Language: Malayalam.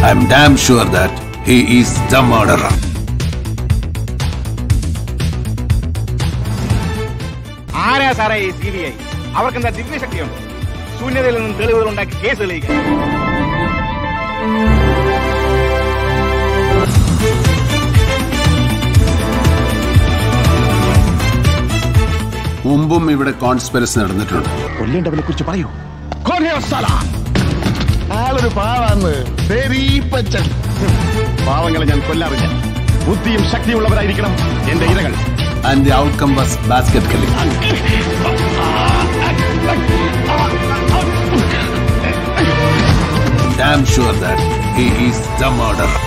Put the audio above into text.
I am damn sure that he is the murderer. ആരാ സാറേ ഈ സി ബി ഐ അവർക്ക് എന്താ ദിവ്യശക്തിയുണ്ട് ശൂന്യതയിൽ നിന്നും തെളിവുകൾ ഉണ്ടാക്കി കേസ് തെളിയിക്കാൻ മുമ്പും ഇവിടെ കോൺസ്പിറസി നടന്നിട്ടുണ്ട് കൊല്ലേണ്ടവനെ കുറിച്ച് പറയൂ ആളൊരു പാവാന്ന് പെരീപ്പച്ചൻ പാവങ്ങളെ ഞാൻ കൊല്ലാറില്ല ബുദ്ധിയും ശക്തിയുള്ളവരായിരിക്കണം എന്റെ ഇരകൾ and the outcome was basket killing. Damn sure that he is the murderer.